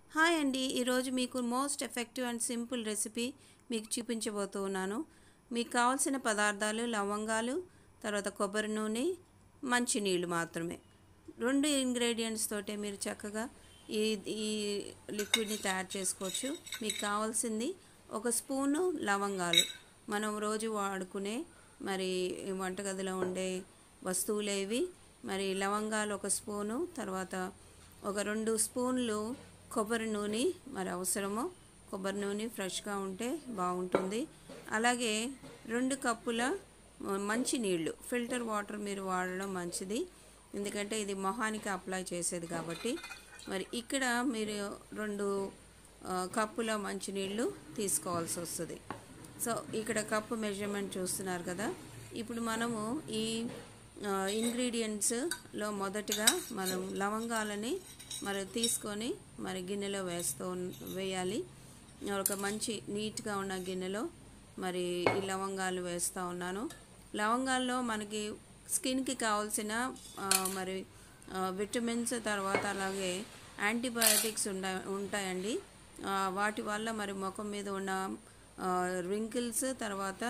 hi అండి ఈరోజు మీకు most effective and simple recipe మీకు చూపించబోతున్నాను మీకు కావాల్సిన పదార్థాలు లవంగాలు తర్వాత కొబ్బరి నూనె మంచినీళ్ళు మాత్రమే రెండు ఇంగ్రీడియంట్స్ తోటే మీరు చక్కగా ఈ ఈ లిక్విడ్ని తయారు చేసుకోవచ్చు మీకు కావాల్సింది ఒక స్పూను లవంగాలు మనం రోజు వాడుకునే మరి వంటగదిలో ఉండే వస్తువులేవి మరి లవంగాలు ఒక స్పూను తర్వాత ఒక రెండు స్పూన్లు కొబ్బరి నూనె మరి అవసరమో కొబ్బరి నూనె ఫ్రెష్గా ఉంటే బాగుంటుంది అలాగే రెండు కప్పుల మంచి నీళ్ళు ఫిల్టర్ వాటర్ మీరు వాడడం మంచిది ఎందుకంటే ఇది మొహానికి అప్లై చేసేది కాబట్టి మరి ఇక్కడ మీరు రెండు ఆ, కప్పుల మంచినీళ్ళు తీసుకోవాల్సి వస్తుంది సో ఇక్కడ కప్పు మెజర్మెంట్ చూస్తున్నారు కదా ఇప్పుడు మనము ఈ ఇంగ్రీడియంట్స్లో మొదటిగా మనం లవంగాలని మరి తీసుకొని మరి గిన్నెలో వేస్తూ ఉన్- వేయాలి ఒక మంచి నీట్గా ఉన్న గిన్నెలో మరి ఈ లవంగాలు వేస్తూ ఉన్నాను లవంగాల్లో మనకి స్కిన్కి కావాల్సిన ఆ, మరి ఆ, విటమిన్స్ తర్వాత అలాగే యాంటీబయాటిక్స్ ఉండ ఉంటాయండి ఆ, వాటి వల్ల మరి ముఖం మీద ఉన్న రింకిల్స్ తర్వాత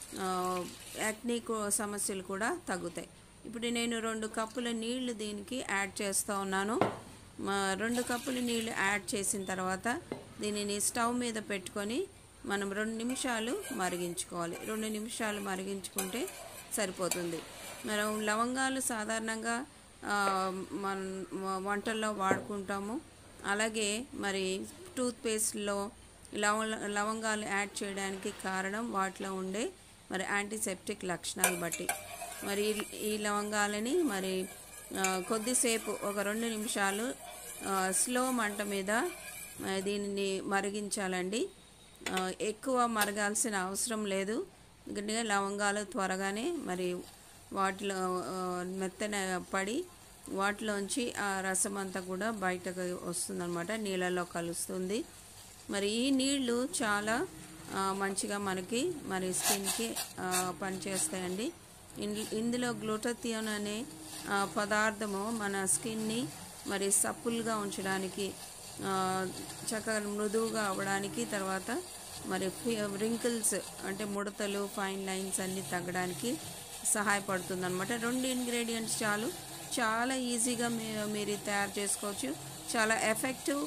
యాక్నీ సమస్యలు కూడా తగ్గుతాయి ఇప్పుడు నేను రెండు కప్పుల నీళ్లు దీనికి యాడ్ చేస్తూ ఉన్నాను మా రెండు కప్పుల నీళ్లు యాడ్ చేసిన తర్వాత దీనిని స్టవ్ మీద పెట్టుకొని మనం రెండు నిమిషాలు మరిగించుకోవాలి రెండు నిమిషాలు మరిగించుకుంటే సరిపోతుంది మనం లవంగాలు సాధారణంగా ఆ, మన వంటల్లో వాడుకుంటాము అలాగే మరి టూత్ పేస్ట్లో లవ లవంగాలు యాడ్ చేయడానికి కారణం వాటిలో ఉండే మరి యాంటీసెప్టిక్ లక్షణాలు బట్టి మరి ఈ- ఈ లవంగాలని మరి ఆ, కొద్దిసేపు ఒక రెండు నిమిషాలు ఆ, స్లో మంట మీద ఆ, దీనిని మరిగించాలండి ఆ, ఎక్కువ మరగాల్సిన అవసరం లేదు ఎందుకంటే లవంగాలు త్వరగానే మరి వాటిలో ఆ, మెత్తన పడి వాటిలోంచి ఆ రసం అంతా కూడా బయటకు వస్తుందన్నమాట నీళ్ళలో కలుస్తుంది మరి ఈ నీళ్లు చాలా ఆ, మంచిగా మనకి మరి స్కిన్కి ఆ, పనిచేస్తాయండి ఇందు- ఇందులో గ్లూటథియోన్ అనే ఆ, పదార్థము మన స్కిన్ని మరి సప్పుల్గా ఉంచడానికి ఆ, చక్కగా మృదువుగా అవ్వడానికి తర్వాత మరి రింకిల్స్ అంటే ముడతలు ఫైన్ లైన్స్ అన్నీ తగ్గడానికి సహాయపడుతుంది అనమాట రెండు ఇంగ్రీడియంట్స్ చాలు చాలా ఈజీగా మీ- మీరు ఇది తయారు చేసుకోవచ్చు చాలా ఎఫెక్టివ్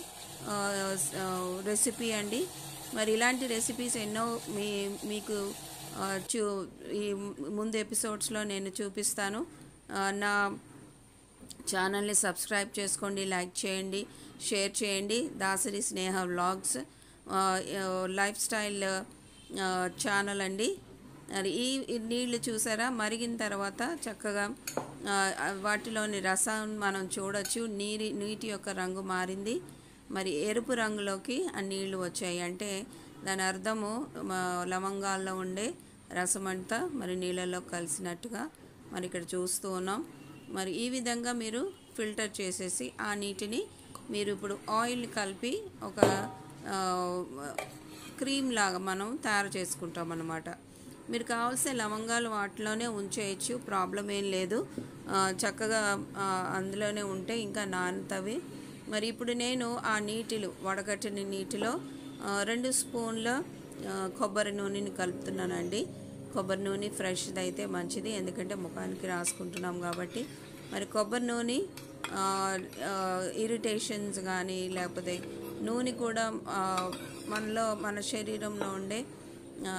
రెసిపీ అండి మరి ఇలాంటి రెసిపీస్ ఎన్నో మీ మీకు ఆ, చూ ఈ ముందు ఎపిసోడ్స్లో నేను చూపిస్తాను ఆ, నా ఛానల్ని సబ్స్క్రైబ్ చేసుకోండి లైక్ చేయండి షేర్ చేయండి దాసరి స్నేహ వ్లాగ్స్ ఆ, ఆ, లైఫ్ స్టైల్ ఆ, ఛానల్ అండి మరి ఈ ఈ నీళ్లు చూసారా మరిగిన తర్వాత చక్కగా ఆ, వాటిలోని రసం మనం చూడొచ్చు నీరి నీటి యొక్క రంగు మారింది మరి ఎరుపు రంగులోకి ఆ నీళ్లు వచ్చాయి అంటే దాని అర్థము మా లవంగాల్లో ఉండే రసం అంతా మరి నీళ్ళలో కలిసినట్టుగా మరి ఇక్కడ చూస్తూ ఉన్నాం మరి ఈ విధంగా మీరు ఫిల్టర్ చేసేసి ఆ నీటిని మీరు ఇప్పుడు ఆయిల్ కలిపి ఒక ఆ, క్రీమ్ లాగా మనం తయారు చేసుకుంటాం అన్నమాట మీరు కావాల్సిన లవంగాలు వాటిలోనే ఉంచేయచ్చు ప్రాబ్లం ఏం లేదు ఆ, చక్కగా ఆ, అందులోనే ఉంటే ఇంకా నానుతవి మరి ఇప్పుడు నేను ఆ నీటిలో వడగట్టిన నీటిలో ఆ, రెండు స్పూన్ల ఆ, కొబ్బరి నూనెని కలుపుతున్నానండి కొబ్బరి నూనె ఫ్రెష్ది అయితే మంచిది ఎందుకంటే ముఖానికి రాసుకుంటున్నాం కాబట్టి మరి కొబ్బరి నూనె ఇరిటేషన్స్ కానీ లేకపోతే నూనె కూడా ఆ, మనలో మన శరీరంలో ఉండే ఆ,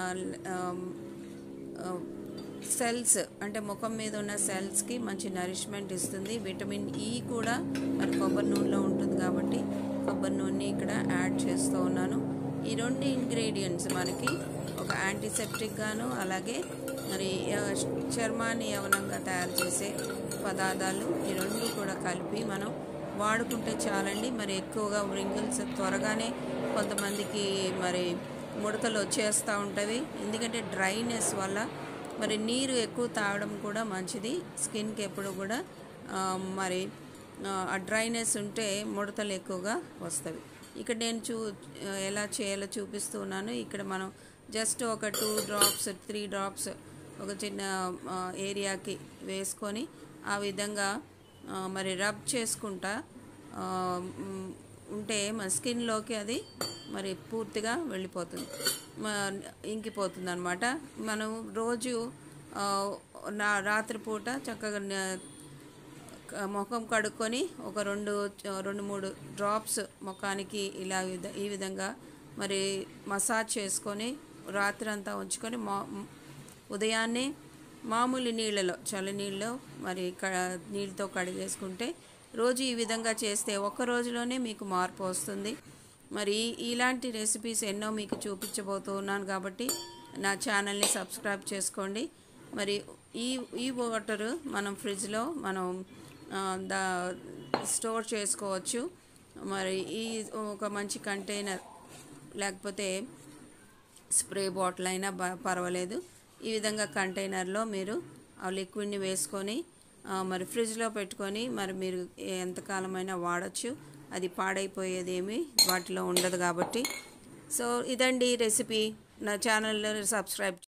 ఆ, సెల్స్ అంటే ముఖం మీద ఉన్న సెల్స్కి మంచి నరిష్మెంట్ ఇస్తుంది విటమిన్ ఈ కూడా మరి కొబ్బరి నూనెలో ఉంటుంది కాబట్టి కొబ్బరి నూనె ఇక్కడ యాడ్ చేస్తూ ఉన్నాను ఈ రెండు ఇంగ్రీడియంట్స్ మనకి ఒక యాంటీసెప్టిక్ గాను అలాగే మరి ఆ, చర్మాన్ని యవనంగా తయారు చేసే పదార్థాలు ఈ రెండు కూడా కలిపి మనం వాడుకుంటే చాలండి మరి ఎక్కువగా రింగిల్స్ త్వరగానే కొంతమందికి మరి ముడతలు వచ్చేస్తూ ఉంటవి ఎందుకంటే డ్రైనెస్ వల్ల మరి నీరు ఎక్కువ తాగడం కూడా మంచిది స్కిన్కి ఎప్పుడు కూడా ఆ, మరి ఆ, ఆ డ్రైనెస్ ఉంటే ముడతలు ఎక్కువగా వస్తవి ఇక్కడ నేను చూ ఎలా చేయాలో చూపిస్తున్నాను ఇక్కడ మనం జస్ట్ ఒక టూ డ్రాప్స్ త్రీ డ్రాప్స్ ఒక చిన్న ఆ, ఏరియాకి వేసుకొని ఆ విధంగా ఆ, మరి రబ్ చేసుకుంటా ఆ, మ్, ఉంటే మన స్కిన్లోకి అది మరి పూర్తిగా వెళ్ళిపోతుంది ఇంకిపోతుంది అనమాట మనం రోజు ఆ, నా రాత్రిపూట చక్కగా న- క- ముఖం కడుక్కొని ఒక రెండు రెండు మూడు డ్రాప్స్ ముఖానికి ఇలా విధ- ఈ విధంగా మరి మసాజ్ చేసుకొని రాత్రి అంతా ఉంచుకొని మా ఉదయాన్నే మామూలు నీళ్ళలో చల్ల నీళ్ళలో మరి క నీళ్ళతో కడిగేసుకుంటే రోజు ఈ విధంగా చేస్తే ఒక్క రోజులోనే మీకు మార్పు వస్తుంది మరి ఇలాంటి రెసిపీస్ ఎన్నో మీకు చూపించబోతున్నాను కాబట్టి నా ఛానల్ని సబ్స్క్రైబ్ చేసుకోండి మరి ఈ ఈ వాటర్ మనం ఫ్రిడ్జ్లో మనం ఆ, దా స్టోర్ చేసుకోవచ్చు మరి ఈ ఒక మంచి కంటైనర్ లేకపోతే స్ప్రే బాటిల్ అయినా బ- పర్వాలేదు ఈ విధంగా కంటైనర్లో మీరు ఆ లిక్విడ్ని వేసుకొని ఆ, మరి ఫ్రిడ్జ్లో పెట్టుకొని మరి మీరు ఎంతకాలమైనా వాడచ్చు అది పాడైపోయేది ఏమీ వాటిలో ఉండదు కాబట్టి సో ఇదండి రెసిపీ నా ఛానల్లో సబ్స్క్రైబ్